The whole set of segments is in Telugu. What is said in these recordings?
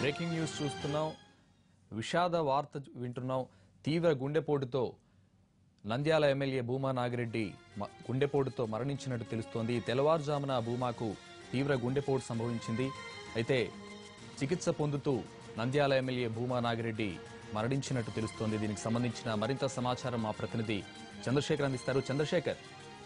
బ్రేకింగ్ న్యూస్ చూస్తున్నాం విషాద వార్త వింటున్నాం తీవ్ర గుండెపోటుతో నంద్యాల ఎమ్మెల్యే భూమా నాగిరెడ్డి మ- గుండెపోటుతో మరణించినట్టు తెలుస్తోంది తెల్లవారుజామున భూమాకు తీవ్ర గుండెపోటు సంభవించింది అయితే చికిత్స పొందుతూ నంద్యాల ఎమ్మెల్యే భూమా నాగిరెడ్డి మరణించినట్టు తెలుస్తోంది దీనికి సంబంధించిన మరింత సమాచారం మా ప్రతినిధి చంద్రశేఖర్ అందిస్తారు చంద్రశేఖర్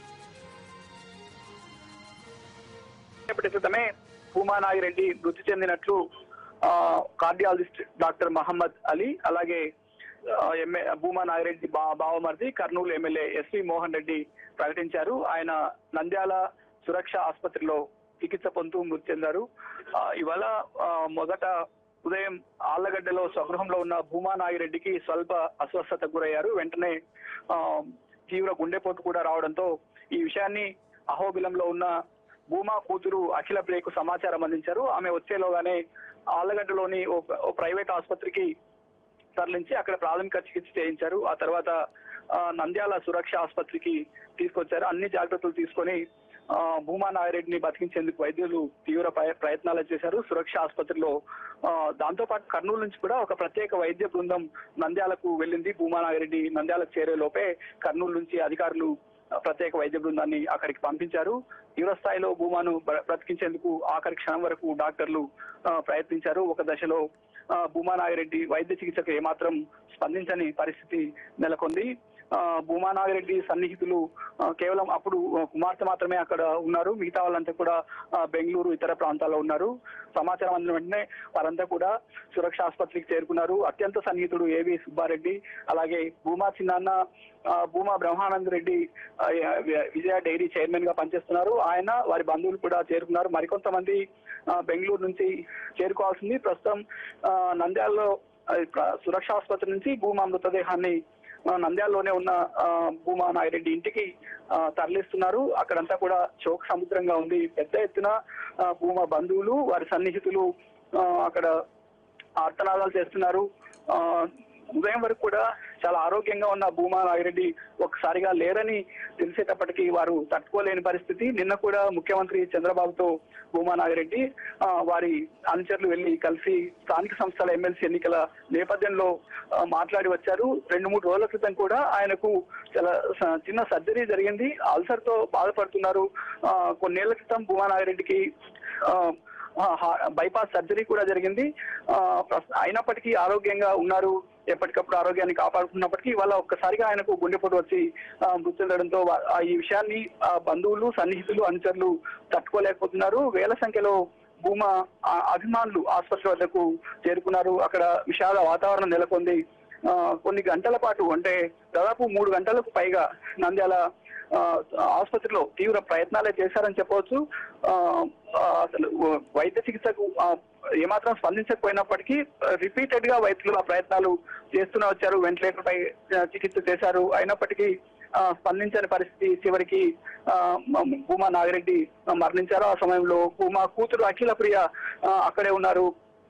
రేపటి క్రితమే భూమా నాగిరెడ్డి మృతి చెందినట్లు ఆ, కార్డియాలజిస్ట్ డాక్టర్ మహమ్మద్ అలీ అలాగే ఆ, ఎమ్మె భూమా నాగిరెడ్డి బా బావమర్ది కర్నూలు ఎమ్మెల్యే ఎస్వి మోహన్ రెడ్డి ప్రకటించారు ఆయన నంద్యాల సురక్ష ఆసుపత్రిలో చికిత్స పొందుతూ మృతి చెందారు ఆ, ఇవాళ ఆ, మొదట ఉదయం ఆళ్లగడ్డలో స్వగృహంలో ఉన్న భూమా నాగిరెడ్డికి స్వల్ప అస్వస్థతకు గురయ్యారు వెంటనే ఆ, తీవ్ర గుండెపోటు కూడా రావడంతో ఈ విషయాన్ని అహోబిలంలో ఉన్న భూమా కూతురు అఖిల ప్రియకు సమాచారం అందించారు ఆమె వచ్చేలోగానే ఆళ్లగడ్డలోని ఓ ఓ ప్రైవేట్ ఆసుపత్రికి తరలించి అక్కడ ప్రాథమిక చికిత్స చేయించారు ఆ తర్వాత ఆ, నంద్యాల సురక్ష ఆసుపత్రికి తీసుకొచ్చారు అన్ని జాగ్రత్తలు తీసుకొని ఆ, భూమా నాగిరెడ్డిని బతికించేందుకు వైద్యులు తీవ్ర ప్రయ- ప్రయత్నాలు చేశారు సురక్ష ఆసుపత్రిలో ఆ, దాంతోపాటు కర్నూలు నుంచి కూడా ఒక ప్రత్యేక వైద్య బృందం నంద్యాలకు వెళ్ళింది భూమా నాగిరెడ్డి నంద్యాలకు చేరే లోపే కర్నూలు నుంచి అధికారులు ఆ, ప్రత్యేక వైద్య బృందాన్ని అక్కడికి పంపించారు తీవ్ర స్థాయిలో భూమాను బ్ర- బ్రతికించేందుకు ఆఖరి క్షణం వరకు డాక్టర్లు ఆ, ప్రయత్నించారు ఒక దశలో ఆ, భూమా నాగిరెడ్డి వైద్య చికిత్సకు ఏమాత్రం స్పందించని పరిస్థితి నెలకొంది ఆ, భూమా నాగిరెడ్డి సన్నిహితులు ఆ, కేవలం అప్పుడు ఆ, కుమార్తె మాత్రమే అక్కడ ఉన్నారు మిగతా వాళ్ళంతా కూడా ఆ, బెంగళూరు ఇతర ప్రాంతాల్లో ఉన్నారు సమాచారం అందిన వెంటనే వారంతా కూడా సురక్ష ఆసుపత్రికి చేరుకున్నారు అత్యంత సన్నిహితుడు ఏవి సుబ్బారెడ్డి అలాగే భూమా చిన్నాన్న ఆ, భూమా బ్రహ్మానంద్ రెడ్డి ఆ, వి- విజయ డైరీ చైర్మన్ గా పనిచేస్తున్నారు ఆయన వారి బంధువులు కూడా చేరుకున్నారు మరికొంతమంది ఆ, బెంగళూరు నుంచి చేరుకోవాల్సింది ప్రస్తుతం ఆ, నంద్యాలలో ఆ, ప్ర- సురక్ష ఆసుపత్రి నుంచి భూమా మృతదేహాన్ని ఆ, నంద్యాలలోనే ఉన్న ఆ, భూమా నాగిరెడ్డి ఇంటికి ఆ, తరలిస్తున్నారు అక్కడంతా కూడా చోక్ సముద్రంగా ఉంది పెద్ద ఎత్తున ఆ, భూమా బంధువులు వారి సన్నిహితులు ఆ, అక్కడ ఆర్తనాదాలు చేస్తున్నారు ఆ, ఉదయం వరకు కూడా చాలా ఆరోగ్యంగా ఉన్న భూమా నాగిరెడ్డి ఒక్కసారిగా లేరని తెలిసేటప్పటికీ వారు తట్టుకోలేని పరిస్థితి నిన్న కూడా ముఖ్యమంత్రి చంద్రబాబుతో భూమా నాగిరెడ్డి ఆ, వారి అనుచరులు వెళ్లి కలిసి స్థానిక సంస్థల ఎమ్మెల్సీ ఎన్నికల నేపథ్యంలో ఆ, మాట్లాడి వచ్చారు రెండు మూడు రోజుల క్రితం కూడా ఆయనకు చాలా స- చిన్న సర్జరీ జరిగింది అల్సర్ తో బాధపడుతున్నారు ఆ, కొన్నేళ్ల క్రితం భూమా నాగిరెడ్డికి ఆ, ఆ, హా- బైపాస్ సర్జరీ కూడా జరిగింది ఆ, ప్రస్- అయినప్పటికీ ఆరోగ్యంగా ఉన్నారు ఎప్పటికప్పుడు ఆరోగ్యాన్ని కాపాడుకున్నప్పటికీ ఇవాళ ఒక్కసారిగా ఆయనకు గుండెపోటు వచ్చి ఆ, మృతి చెందడంతో వా- ఆ, ఈ విషయాన్ని ఆ, బంధువులు సన్నిహితులు అనుచరులు తట్టుకోలేకపోతున్నారు వేల సంఖ్యలో భూమా ఆ, అభిమానులు ఆసుపత్రి వద్దకు చేరుకున్నారు అక్కడ విషాద వాతావరణం నెలకొంది ఆ, కొన్ని గంటల పాటు అంటే దాదాపు మూడు గంటలకు పైగా నంద్యాల ఆ, ఆసుపత్రిలో తీవ్ర ప్రయత్నాలే చేశారని చెప్పవచ్చు ఆ, ఆ, అసలు వైద్య చికిత్సకు ఆ, ఏమాత్రం స్పందించకపోయినప్పటికీ రిపీటెడ్ గా వైద్యులు ఆ ప్రయత్నాలు చేస్తూనే వచ్చారు వెంటిలేటర్ పై ఆ, చికిత్స చేశారు అయినప్పటికీ ఆ, స్పందించని పరిస్థితి చివరికి ఆ, మ- భూమా నాగిరెడ్డి మరణించారు ఆ సమయంలో భూమా కూతురు అఖిల ప్రియ ఆ, అక్కడే ఉన్నారు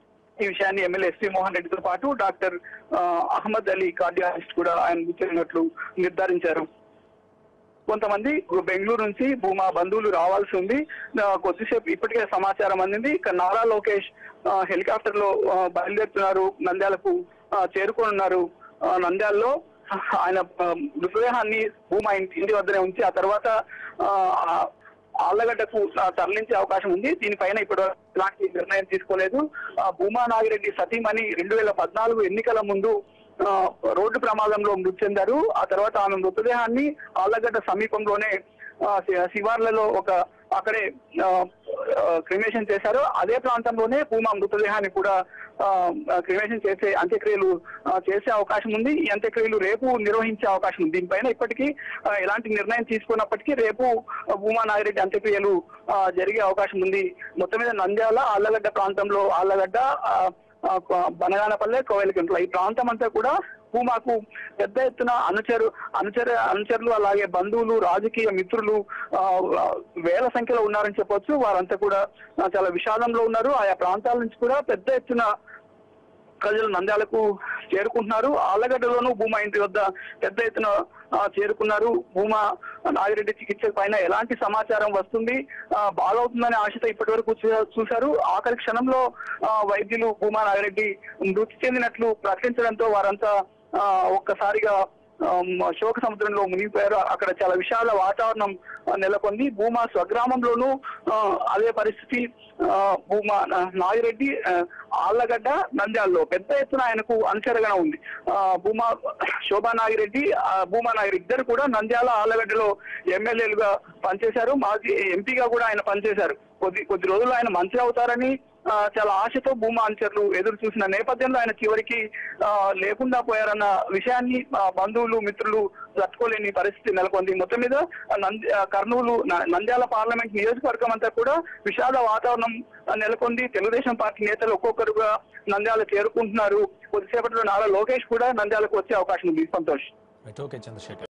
ఈ విషయాన్ని ఎమ్మెల్యే ఎస్పీ మోహన్ రెడ్డితో పాటు డాక్టర్ ఆ, అహ్మద్ అలీ కార్డియాలజిస్ట్ కూడా ఆయన గుర్తినట్లు నిర్ధారించారు కొంతమంది బెంగళూరు నుంచి భూమా బంధువులు రావాల్సి ఉంది ఆ, కొద్దిసేపు ఇప్పటికే సమాచారం అందింది ఇక నారా లోకేష్ ఆ, హెలికాప్టర్ లో ఆ, బయలుదేరుతున్నారు నంద్యాలకు ఆ, చేరుకోనున్నారు ఆ, నంద్యాలలో ఆయన ఆ, మృతదేహాన్ని భూమా ఇంటి ఇంటి వద్దనే ఉంచి ఆ తర్వాత ఆ, ఆ, ఆళ్లగడ్డకు ఆ, తరలించే అవకాశం ఉంది దీనిపైన ఇప్పుడు ఎలాంటి నిర్ణయం తీసుకోలేదు ఆ, భూమా నాగిరెడ్డి సతీమణి రెండు వేల పద్నాలుగు ఎన్నికల ముందు ఆ, రోడ్డు ప్రమాదంలో మృతి చెందారు ఆ తర్వాత ఆమె మృతదేహాన్ని ఆళ్లగడ్డ సమీపంలోనే ఆ, శి- శివార్లలో ఒక అక్కడే క్రిమేషన్ చేశారు అదే ప్రాంతంలోనే భూమా మృతదేహాన్ని కూడా క్రిమేషన్ చేసే అంత్యక్రియలు ఆ, చేసే అవకాశం ఉంది ఈ అంత్యక్రియలు రేపు నిర్వహించే అవకాశం ఉంది దీనిపైన ఇప్పటికీ ఆ, ఎలాంటి నిర్ణయం తీసుకున్నప్పటికీ రేపు ఆ, భూమా నాగిరెడ్డి అంత్యక్రియలు ఆ, జరిగే అవకాశం ఉంది మొత్తం మీద నంద్యాల ఆళ్లగడ్డ ప్రాంతంలో ఆళ్లగడ్డ ఆ, ఆ, బనగానపల్లె కోవెలకుంట్ల ఈ ప్రాంతం అంతా కూడా భూమాకు పెద్ద ఎత్తున అనుచరు అనుచర అనుచరులు అలాగే బంధువులు రాజకీయ మిత్రులు ఆ, ఆ, వేల సంఖ్యలో ఉన్నారని చెప్పొచ్చు వారంతా కూడా ఆ, చాలా విషాదంలో ఉన్నారు ఆయా ప్రాంతాల నుంచి కూడా పెద్ద ఎత్తున ప్రజలు నంద్యాలకు చేరుకుంటున్నారు ఆళ్లగడ్డలోనూ భూమా ఇంటి వద్ద పెద్ద ఎత్తున ఆ, చేరుకున్నారు భూమా నాగిరెడ్డి చికిత్స పైన ఎలాంటి సమాచారం వస్తుంది ఆ, బాగవుతుందనే ఆశతో ఇప్పటి వరకు చూ- చూశారు ఆఖరి క్షణంలో ఆ, వైద్యులు భూమా నాగిరెడ్డి మృతి చెందినట్లు ప్రకటించడంతో వారంతా ఆ, ఒక్కసారిగా ఆమ్, శోక సముద్రంలో మునిగిపోయారు అక్కడ చాలా విశాల వాతావరణం ఆ, నెలకొంది భూమా స్వగ్రామంలోనూ ఆ, అదే పరిస్థితి ఆ, భూమా నా- నాగిరెడ్డి ఆ, ఆళ్లగడ్డ నంద్యాలలో పెద్ద ఎత్తున ఆయనకు అనుచరగా ఉంది ఆ, భూమా శోభా నాగిరెడ్డి ఆ, భూమా నాగిరెడ్డి ఇద్దరు కూడా నంద్యాల ఆళ్లగడ్డలో ఎమ్మెల్యేలుగా పనిచేశారు మాజీ ఎంపీగా కూడా ఆయన పనిచేశారు కొద్ది కొద్ది రోజులు ఆయన మంత్రి అవుతారని ఆ, చాలా ఆశతో భూమా అనుచరులు ఎదురు చూసిన నేపథ్యంలో ఆయన చివరికి ఆ, లేకుండా పోయారన్న విషయాన్ని ఆ, బంధువులు మిత్రులు తట్టుకోలేని పరిస్థితి నెలకొంది మొత్తం మీద ఆ, నంది ఆ, కర్నూలు న- నంద్యాల పార్లమెంట్ నియోజకవర్గం అంతా కూడా విషాద వాతావరణం ఆ, నెలకొంది తెలుగుదేశం పార్టీ నేతలు ఒక్కొక్కరుగా నంద్యాల చేరుకుంటున్నారు కొద్దిసేపట్లో నారా లోకేష్ కూడా నంద్యాలకు వచ్చే అవకాశం ఉంది సంతోష్ రైట్ ఓకే చంద్రశేఖర్